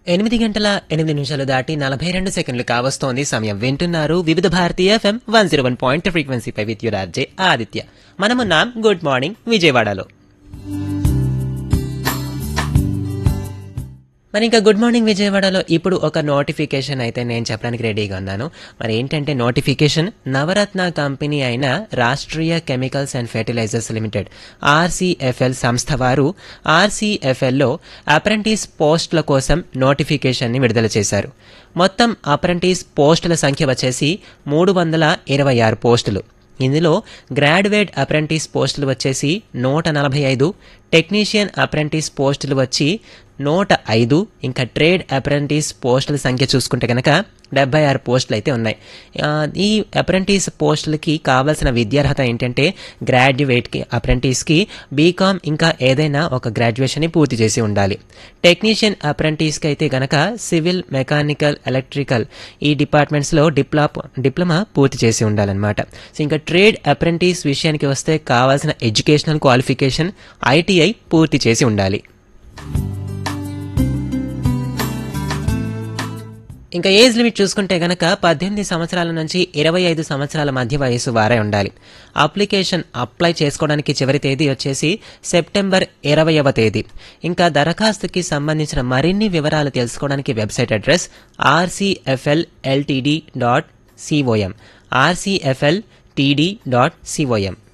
ఎనిమిది గంటల ఎనిమిది నిమిషాలు దాటి నలభై రెండు సెకండ్లు కావస్తోంది సమయం వింటున్నారు Vividha Bharatiya FM one zero one point ఫ్రీక్వెన్సీపై విత్ యువర్ ఆర్జే ఆదిత్య మనమున్నాం గుడ్ మార్నింగ్ విజయవాడలో మరి ఇంకా గుడ్ మార్నింగ్ విజయవాడలో ఇప్పుడు ఒక నోటిఫికేషన్ అయితే నేను చెప్పడానికి రెడీగా ఉన్నాను మరి ఏంటంటే నోటిఫికేషన్ నవరత్న కంపెనీ అయిన Rashtriya chemicals and fertilizers limited RCFL సంస్థ వారు ఆర్సీఎఫ్ఎల్లో అప్రెంటిస్ పోస్టుల కోసం నోటిఫికేషన్ని విడుదల చేశారు మొత్తం అప్రెంటిస్ పోస్టుల సంఖ్య వచ్చేసి మూడు వందల ఇరవై ఆరు పోస్టులు ఇందులో గ్రాడ్యుయేట్ అప్రెంటిస్ పోస్టులు వచ్చేసి నూట నలభై ఐదు టెక్నీషియన్ అప్రెంటిస్ పోస్టులు వచ్చి నూట ఐదు ఇంకా ట్రేడ్ అప్రెంటిస్ పోస్టుల సంఖ్య చూసుకుంటే కనుక డెబ్బై ఆరు పోస్టులు అయితే ఉన్నాయి ఆ, ఈ అప్రెంటిస్ పోస్టులకి కావాల్సిన విద్యార్హత ఏంటంటే గ్రాడ్యుయేట్కి అప్రెంటిస్కి బీకామ్ ఇంకా ఏదైనా ఒక గ్రాడ్యుయేషన్ని పూర్తి చేసి ఉండాలి టెక్నీషియన్ అప్రెంటిస్కి అయితే కనుక సివిల్ మెకానికల్ ఎలక్ట్రికల్ ఈ డిపార్ట్మెంట్స్లో డిప్లా డిప్లొమా పూర్తి చేసి ఉండాలన్నమాట సో ఇంకా ట్రేడ్ అప్రెంటిస్ విషయానికి వస్తే కావాల్సిన ఎడ్యుకేషనల్ క్వాలిఫికేషన్ ఐటీఐ పూర్తి చేసి ఉండాలి ఇంకా ఏజ్ లిమిట్ చూసుకుంటే గనక పద్దెనిమిది సంవత్సరాల నుంచి ఇరవై ఐదు సంవత్సరాల మధ్య వయసు వారే ఉండాలి అప్లికేషన్ అప్లై చేసుకోవడానికి చివరి తేదీ వచ్చేసి సెప్టెంబర్ ఇరవైవ తేదీ ఇంకా దరఖాస్తుకి సంబంధించిన మరిన్ని వివరాలు తెలుసుకోవడానికి website address RCFL LTD dot COM RCFL TD dot COM